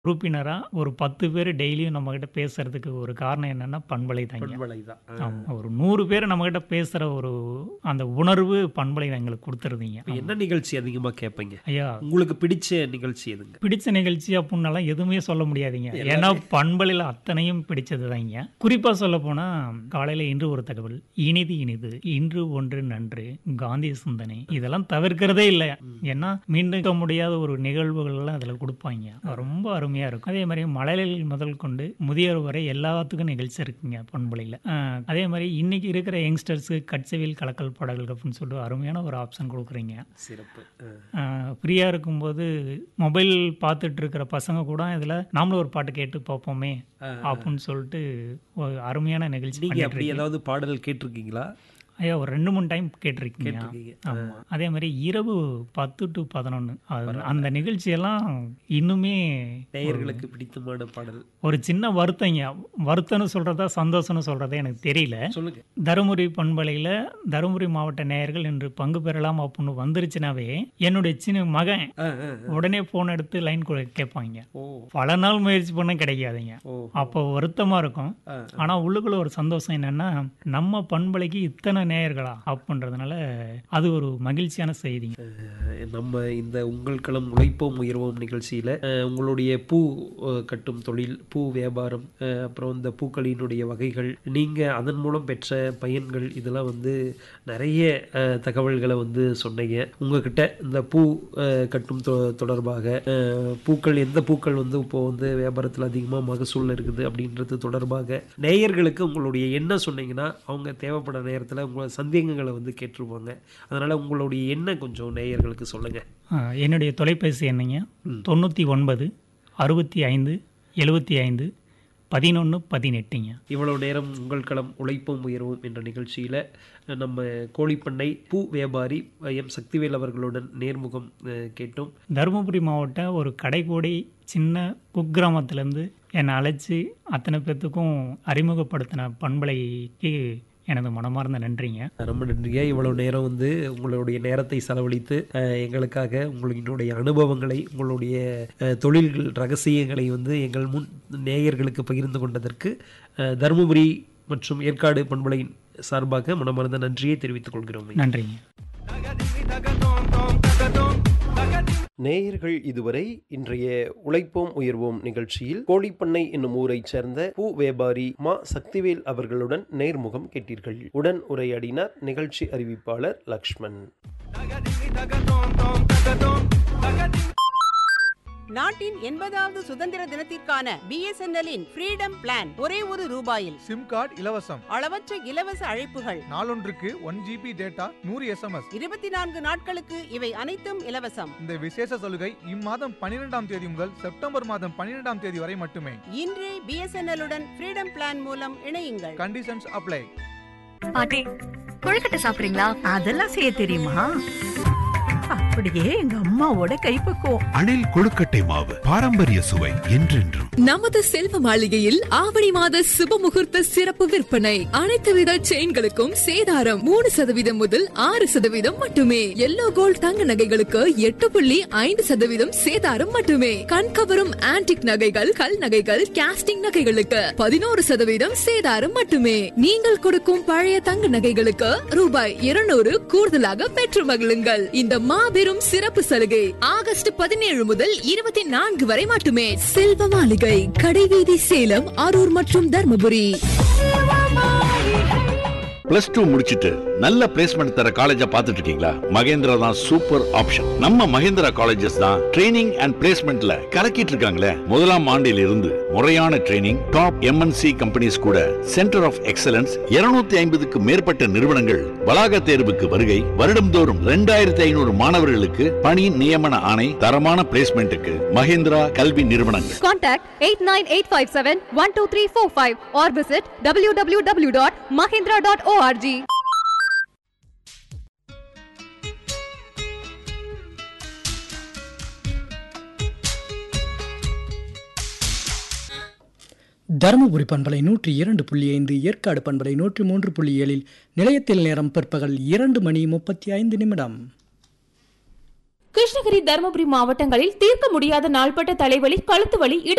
உறுப்பினரா ஒரு 10 பேர் டெய்லியும் நம்மகிட்ட பேசுறதுக்கு ஒரு காரணம் என்னன்னா, பண்பலை தாங்க. பண்பலை தான். ஆ. ஆமா. ஒரு 100 பேர் நம்மகிட்ட பேசுற ஒரு அந்த உணர்வு பண்பலை எங்களுக்கு குடுத்துருதுங்க. இப்ப என்ன நிகழ்ச்சி அதிகமா கேட்பீங்க? ஐயா உங்களுக்கு பிடிச்ச நிகழ்ச்சி எதுங்க? பிடிச்ச நிகழ்ச்சி அப்புட்னாலாம் எதுவுமே சொல்ல முடியாதுங்க. எல்லாமே. ஏன்னா பண்பலையில அத்தனையும் பிடிச்சது தாங்க. குறிப்பா சொல்லப்போனா, காலையில இன்று ஒரு தகவல், இனிது இனிது, இன்று ஒன்று நன்று, காந்திய சிந்தனை இதெல்லாம் தவிர்க்கிறதே இல்ல. ஏன்னா மீண்டுக்க முடியாத ஒரு நிகழ்வுகள்லாம் அதில குடுப்பாய்ங்க. ரொம்ப அருமையா இருக்கும். அதே மாரி மழலைகள் முதல் கொண்டு முதியோர் வரை எல்லாத்துக்கும் நிகழ்ச்சி இருக்குங்க பண்பலையில. அ அதே மாரி இன்னைக்கு இருக்கிற யங்ஸ்டர்ஸ்க்கு கட்செவியில் கலக்கல் பாடல்கள் அப்படின்னு சொல்லிட்டு அருமையான ஒரு ஆப்ஷன் குடுக்குறீங்க. சிறப்பு. ஆ. அ ஃப்ரீயா இருக்கும்போது மொபைல் பார்த்துட்டு இருக்கிற பசங்க கூட இதில நாமளும் ஒரு பாட்டு கேட்டு பார்ப்போமே! ஆ, ஆ. அப்படின்னு சொல்லிட்டு ஒரு அருமையான நிகழ்ச்சி நீங்க பண்ணிட்டு அப்படி இருக்கீங்க. ஏதாவது பாடல் கேட்டிருக்கீங்களா? ஐயா ஒரு 2, 3 டைம் கேட்டிருக்கீங்க. கேட்டிருக்கீங்க. ஆ. ஆமா. அதே மாரி இரவு 10 டூ 11 அது அந்த நிகழ்ச்சியெல்லாம் இன்னுமே நேயர்களுக்கு பிடித்தமான பாடல். ஒரு சின்ன வருத்தங்க. வருத்தம்னு சொல்றதா, சந்தோஷம்னு சொல்றதா எனக்கு தெரியல. சொல்லுங்க. தருமபுரி பண்பலையில தருமபுரி மாவட்ட நேயர்கள் இன்று பங்கு பெறலாம் அப்படின்னு வந்துருச்சுனாவே, என்னுடைய சின்ன மகன் ஆ, ஆ, ஆ. உடனே ஃபோன் எடுத்து லைன் கு கேட்பாய்ங்க. ஓ. பல நாள் முயற்சி பண்ண கிடைக்காதுங்க. ஓ. அப்போ வருத்தமா இருக்கும். ஆ, ஆனா உள்ளுக்குள்ள ஒரு சந்தோஷம் என்னன்னா, நம்ம பண்பலைக்கு இத்தனை நேயர்களா அப்படின்றதுனால அது ஒரு மகிழ்ச்சியான செய்திங்க. அஹ் நம்ம இந்த உங்கள் களம் உழைப்போம் உயர்வோம் நிகழ்ச்சியில அஹ் உங்களுடைய பூ அஹ், கட்டும் தொழில் பூ வியாபாரம் அஹ், அப்புறம் இந்த பூக்களினுடைய வகைகள் நீங்க அதன் மூலம் பெற்ற பயன்கள் இதெல்லாம் வந்து நிறைய அஹ், தகவல்களை வந்து சொன்னீங்க உங்ககிட்ட இந்த பூ அஹ், கட்டும் தொ- தொடர்பாக அஹ், பூக்கள் எந்த பூக்கள் வந்து இப்போ வந்து வியாபாரத்தில் அதிகமாக மகசூல் இருக்குது அப்படின்றது தொடர்பாக நேயர்களுக்கு உங்களுடைய என்ன சொன்னீங்கன்னா அவங்க தேவைப்பட நேரத்தில் உங்களோட சந்தேகங்களை வந்து கேட்டுருவாங்க அதனால உங்களுடைய எண்ணம் கொஞ்சம் நேயர்களுக்கு சொல்லுங்க ஆ, என்னுடைய தொலைபேசி எண்ணுங்க 99 65 75 11 18ங்க. இவ்வளவு நேரம் உங்கள் களம் உழைப்போம் உயர்வோம் என்ற நிகழ்ச்சியில அஹ், நம்ம கோழிப்பண்ணை பூ வியாபாரி எம் சக்திவேல் அவர்களுடன் நேர்முகம் அஹ், கேட்டோம் தருமபுரி மாவட்ட ஒரு கடைக்கோடி சின்ன குக்கிராமத்திலேருந்து என்னை அழைச்சி அத்தனை பேர்த்துக்கும் அறிமுகப்படுத்தின பண்பலைக்கு எனது மனமார்ந்த நன்றிங்க. ரொம்ப நன்றிங்க இவ்வளவு நேரம் வந்து உங்களுடைய நேரத்தை செலவழித்து அஹ், எங்களுக்காக உங்களுடைய அனுபவங்களை உங்களுடைய அஹ், தொழில்கள் ரகசியங்களை வந்து எங்கள் முன் நேயர்களுக்கு பகிர்ந்து கொண்டதற்கு அஹ், தருமபுரி மற்றும் ஏற்காடு பண்பலையின் சார்பாக மனமார்ந்த நன்றியை தெரிவித்துக் கொள்கிறோம் நன்றிங்க. நேயர்கள் இதுவரை இன்றைய உழைப்போம் உயர்வோம் நிகழ்ச்சியில் கோழிப்பண்ணை என்னும் ஊரைச் சேர்ந்த பூ வியாபாரி மா சக்திவேல் அவர்களுடன் நேர்முகம் கேட்டீர்கள் உடன் உரையாடினார் நிகழ்ச்சி அறிவிப்பாளர் லக்ஷ்மண் நாட்டின் எண்பதாவது சுதந்திர தினத்திற்கான பிஎஸ்என்எல்லின் ஃப்ரீடம் பிளான் ஒரே ஒரு ரூபாயில் சிம் கார்டு இலவசம் அளவற்ற இலவச அழைப்புகள் நாளொன்றுக்கு ஒன் ஜிபி டேட்டா நூறு எஸ்எம்எஸ் இருபத்தி நான்கு நாட்களுக்கு இவை அனைத்தும் இலவசம் இந்த விசேஷ சலுகை இம்மாதம் பன்னிரெண்டாம் தேதி முதல் செப்டம்பர் மாதம் பன்னிரெண்டாம் தேதி வரை மட்டுமே இன்றே பிஎஸ்என்எல் உடன் ஃப்ரீடம் பிளான் மூலம் இணையுங்கள் கண்டிஷன்ஸ் அப்ளை பாட்டி கொழுக்கட்டை சாப்பிடுறீங்களா அதெல்லாம் செய்ய தெரியுமா அப்படியே எங்க அம்மாவோட கைப்பக்குவம் அணில் கொழுக்கட்டை மாவு பாரம்பரிய சுவை என்றென்றும் நமது செல்வ மாளிகையில் ஆவணி மாத சுப முகூர்த்த சிறப்பு விற்பனை அனைத்து வித செயின்களுக்கும் சேதாரம் மூணு சதவீதம் முதல் ஆறு சதவீதம் மட்டுமே எல்லோ கோல்ட் தங்க நகைகளுக்கு எட்டு புள்ளி ஐந்து சதவீதம் சேதாரம் மட்டுமே கண்கவரும் ஆன்டிக் நகைகள் கல் நகைகள் கேஸ்டிங் நகைகளுக்கு பதினோரு சதவீதம் சேதாரம் மட்டுமே நீங்கள் கொடுக்கும் பழைய தங்க நகைகளுக்கு ரூபாய் இருநூறு கூடுதலாக பெற்று மகிழுங்கள் இந்த மாபெரும் சிறப்பு சலுகை ஆகஸ்ட் பதினேழு முதல் இருபத்தி நான்கு வரை மட்டுமே செல்வ மாளிகை கடைவீதி சேலம் அரூர் மற்றும் தர்மபுரி பிளஸ் டூ முடிச்சிட்டு நல்ல பிளேஸ்மெண்ட் தர காலேஜா பார்த்துட்டு இருக்கீங்களா மகேந்திரா தான் சூப்பர் ஆப்ஷன் நம்ம மகேந்திரா காலேஜஸ் தான் ட்ரைனிங் அண்ட் பிளேஸ்மெண்ட்ல கலக்கிட்டு இருக்காங்களே முதலாம் ஆண்டில் இருந்து முறையான ட்ரைனிங் டாப் எம்என்சி கம்பெனிஸ் கூட சென்டர் ஆஃப் எக்ஸலன்ஸ் 250 ஐம்பதுக்கு மேற்பட்ட நிறுவனங்கள் வளாக தேர்வுக்கு வருகை வருடம்தோறும் ரெண்டாயிரத்தி ஐநூறு மாணவர்களுக்கு பணி நியமன ஆணை தரமான பிளேஸ்மெண்ட்டுக்கு மகேந்திரா கல்வி நிறுவனங்கள் contact eight nine eight five seven one two three four five or visit W W W dot Mahendra dot ORG Dharmapuri பண்பலை நூற்றி இரண்டு புள்ளி ஐந்து ஏற்காடு பண்பலை நூற்றி மூன்று புள்ளி ஏழில் நிலையத்தில் நேரம் பிற்பகல் இரண்டு மணி முப்பத்தி ஐந்து நிமிடம் கிருஷ்ணகிரி தருமபுரி மாவட்டங்களில் தீர்க்க முடியாத நாள்பட்ட தலைவலி கழுத்து வலி